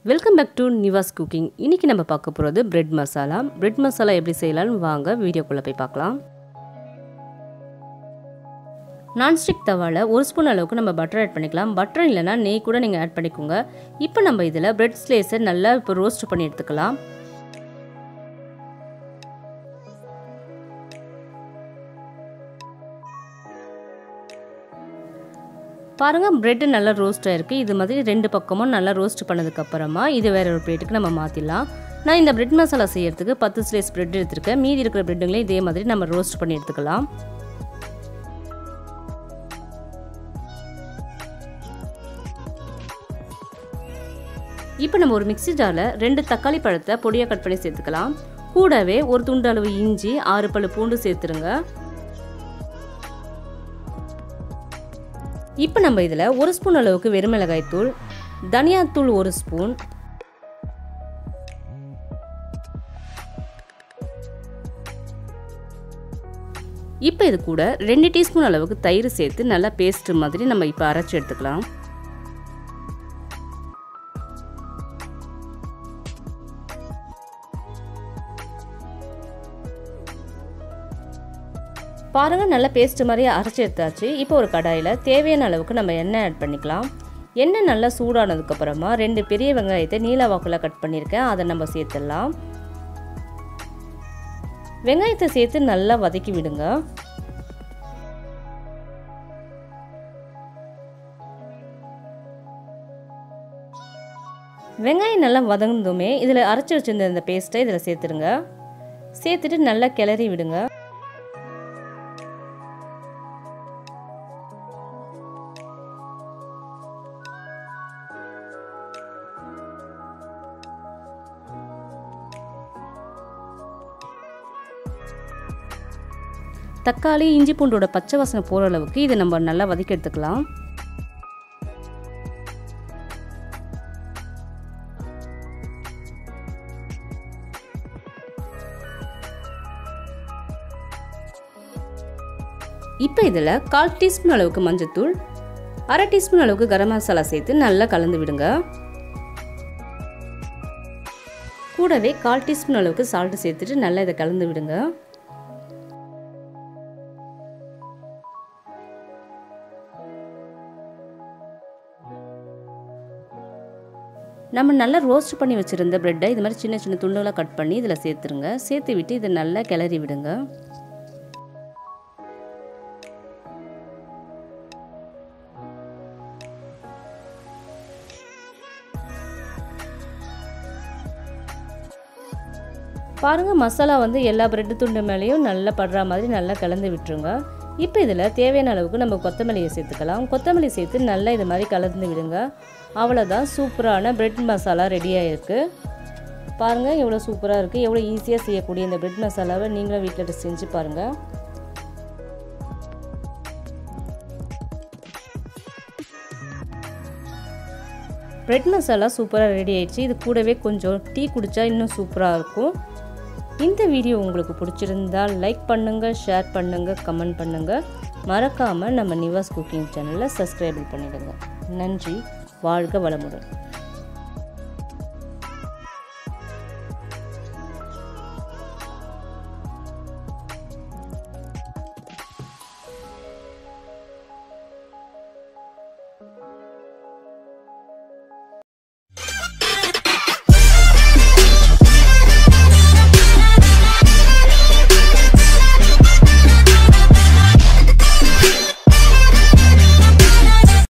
welcome back to Nivas cooking இன்றைக்கி நம்ம பார்க்க போகிறது பிரெட் மசாலா பிரெட் மசாலா எப்படி செய்யலாம்னு வாங்க வீடியோக்குள்ளே போய் பார்க்கலாம் நான்ஸ்டிக் தவாவில் ஒரு ஸ்பூன் அளவுக்கு நம்ம பட்டர் ஆட் பண்ணிக்கலாம் பட்டர் இல்லைன்னா நெய் கூட நீங்கள் ஆட் பண்ணிக்கோங்க இப்போ நம்ம இதில் பிரெட் ஸ்லேஸை நல்லா இப்போ ரோஸ்ட் பண்ணி எடுத்துக்கலாம் பாருங்கள் ப்ரெட்டு நல்லா ரோஸ்ட் ஆகிருக்கு இது மாதிரி ரெண்டு பக்கமும் நல்லா ரோஸ்ட் பண்ணதுக்கப்புறமா இது வேற ஒரு பிளேட்டுக்கு நம்ம மாற்றிடலாம் நான் இந்த பிரெட் மசாலா செய்யறதுக்கு பத்து ஸ்லைஸ் பிரெட் எடுத்திருக்கேன் மீதி இருக்கிற பிரெட்டுங்களையும் இதே மாதிரி நம்ம ரோஸ்ட் பண்ணி எடுத்துக்கலாம் இப்போ நம்ம ஒரு மிக்சி ஜாரில் ரெண்டு தக்காளி பழத்தை பொடியாக கட் பண்ணி சேர்த்துக்கலாம் கூடவே ஒரு துண்டு அளவு இஞ்சி ஆறு பல்லு பூண்டு சேர்த்துருங்க இப்போ நம்ம இதில் ஒரு ஸ்பூன் அளவுக்கு வெறுமிளகாய் தூள் தனியாத்தூள் ஒரு ஸ்பூன் இப்போ இது கூட ரெண்டு டீஸ்பூன் அளவுக்கு தயிர் சேர்த்து நல்லா பேஸ்ட் மாதிரி நம்ம இப்போ அரைச்சி எடுத்துக்கலாம் பாருங்கள் நல்லா பேஸ்ட் மாதிரி அரைச்சி எடுத்தாச்சு இப்போ ஒரு கடாயில் தேவையான அளவுக்கு நம்ம எண்ணெய் ஆட் பண்ணிக்கலாம் எண்ணெய் நல்லா சூடானதுக்கப்புறமா ரெண்டு பெரிய வெங்காயத்தை நீல வாக்கில் கட் பண்ணியிருக்கேன் அதை நம்ம சேர்த்துடலாம் வெங்காயத்தை சேர்த்து நல்லா வதக்கி விடுங்க வெங்காயம் நல்லா வதங்குதுமே இதில் அரைச்சி வச்சுருந்த இந்த பேஸ்ட்டை இதில் சேர்த்துருங்க சேர்த்துட்டு நல்லா கிளறி விடுங்க தக்காளி இஞ்சி பூண்டோட பச்சை வாசனை போகிற அளவுக்கு இதை நம்ம நல்லா வதக்கி எடுத்துக்கலாம் இப்போ இதில் கால் டீஸ்பூன் அளவுக்கு மஞ்சத்தூள் அரை டீஸ்பூன் அளவுக்கு கரம் மசாலா சேர்த்து நல்லா கலந்து விடுங்க கூடவே கால் டீஸ்பூன் அளவுக்கு சால்ட்டு சேர்த்துட்டு நல்லா இதை கலந்து விடுங்க நம்ம நல்லா ரோஸ்ட் பண்ணி வச்சுருந்த ப்ரெட்டை இது மாதிரி சின்ன சின்ன துண்டுகளாக கட் பண்ணி இதில் சேர்த்துருங்க சேர்த்து விட்டு இதை நல்லா கிளறி விடுங்க பாருங்கள் மசாலா வந்து எல்லா ப்ரெட்டு துண்டு மேலேயும் நல்லா படுற மாதிரி நல்லா கலந்து விட்டுருங்க இப்போ இதில் தேவையான அளவுக்கு நம்ம கொத்தமல்லியை சேர்த்துக்கலாம் கொத்தமல்லி சேர்த்து நல்லா இது மாதிரி கலந்து விடுங்க அவ்வளோதான் சூப்பரான பிரெட் மசாலா ரெடியாக இருக்குது பாருங்கள் எவ்வளோ சூப்பராக இருக்குது எவ்வளோ ஈஸியாக செய்யக்கூடிய இந்த பிரெட் மசாலாவை நீங்களும் வீட்டில் செஞ்சு பாருங்கள் பிரெட் மசாலா சூப்பராக ரெடி ஆயிடுச்சு இது கூடவே கொஞ்சம் டீ குடித்தா இன்னும் சூப்பராக இருக்கும் இந்த வீடியோ உங்களுக்கு பிடிச்சிருந்தால் லைக் பண்ணுங்கள் ஷேர் பண்ணுங்கள் கமெண்ட் பண்ணுங்கள் மறக்காமல் நம்ம நிவாஸ் குக்கிங் சேனலில் சப்ஸ்கிரைப் பண்ணிடுங்க நன்றி வாழ்க வளமுடன்